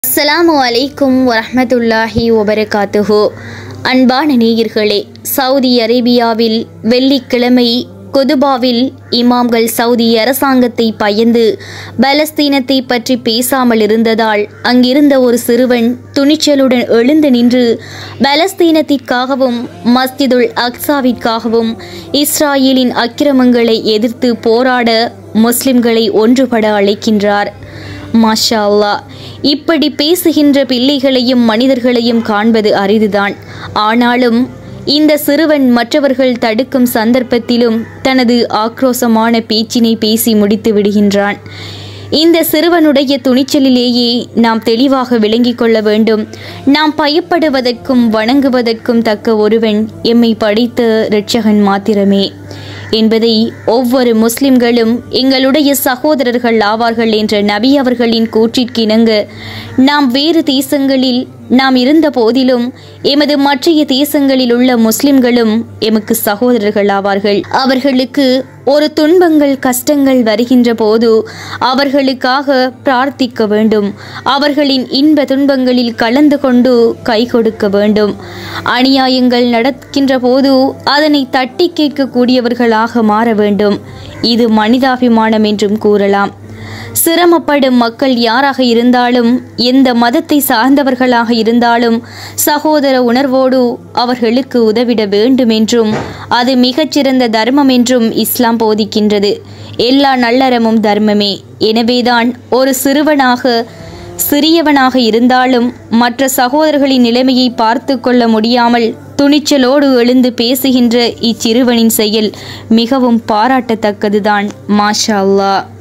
அஸ்ஸலாமு அலைக்கும் வரஹ்மத்துல்லாஹி வபரகாத்துஹு அன்பான நேயர்களே சவுதி அரேபியாவில் வெள்ளிக்கிழமை குதுபாவில் இமாம்கள் சவுதி அரசாங்கத்தை பயந்து பலஸ்தீனத்தை பற்றி பேசாமல் இருந்ததால் அங்கிருந்த ஒரு சிறுவன் துணிச்சலுடன் எழுந்து நின்று பலஸ்தீனத்திற்காகவும் மஸ்ஜிதுல் அக்ஸாவிற்காகவும் இஸ்ராயேலின் அக்கிரமங்களை எதிர்த்து போராட முஸ்லிம்களை ஒன்றுபட அழைக்கின்றார் மாஷா அல்லாஹ் இப்படி பேசுகின்ற பிள்ளைகளையும் மனிதர்களையும் காண்பது அரிதுதான் ஆனாலும் இந்த சிறுவன் மற்றவர்கள் தடுக்கும் சந்தர்ப்பத்திலும் தனது ஆக்ரோசமான பேச்சினை பேசி முடித்து விடுகின்றான் இந்த சிறுவனுடைய துணிச்சலிலேயே நாம் தெளிவாக விளங்கிக் கொள்ள வேண்டும் நாம் பயப்படுவதற்கும் வணங்குவதற்கும் தக்க ஒருவன் எம்மை படைத்த இரட்சகன் மாத்திரமே என்பதை ஒவ்வொரு முஸ்லிம்களும் எங்களுடைய சகோதரர்கள் ஆவார்கள் என்ற நபி அவர்களின் கூற்றிற்கிணங்க நாம் வேறு தேசங்களில் நாம் இருந்த போதிலும் எமது மற்றைய தேசங்களில் உள்ள முஸ்லிம்களும் எமக்கு சகோதரர்கள் ஆவார்கள் அவர்களுக்கு ஒரு துன்பங்கள் கஷ்டங்கள் வருகின்ற போது அவர்களுக்காக பிரார்த்திக்க வேண்டும் அவர்களின் இன்ப துன்பங்களில் கலந்து கொண்டு கை கொடுக்க வேண்டும் அநியாயங்கள் நடக்கின்ற போது அதனை தட்டி கேட்கக்கூடியவர்களாக மாற வேண்டும் இது மனிதாபிமானம் என்றும் கூறலாம் சிரமப்படும் மக்கள் யாராக இருந்தாலும் எந்த மதத்தை சார்ந்தவர்களாக இருந்தாலும் சகோதர உணர்வோடு அவர்களுக்கு உதவிட வேண்டும் என்றும் அது மிகச்சிறந்த தர்மம் என்றும் இஸ்லாம் போதிக்கின்றது எல்லா நல்லறமும் தர்மமே எனவேதான் ஒரு சிறுவனாக சிறியவனாக இருந்தாலும் மற்ற சகோதரர்களின் நிலைமையை பார்த்து கொள்ள முடியாமல் துணிச்சலோடு எழுந்து பேசுகின்ற இச்சிறுவனின் செயல் மிகவும் பாராட்டத்தக்கதுதான் மாஷா அல்லாஹ்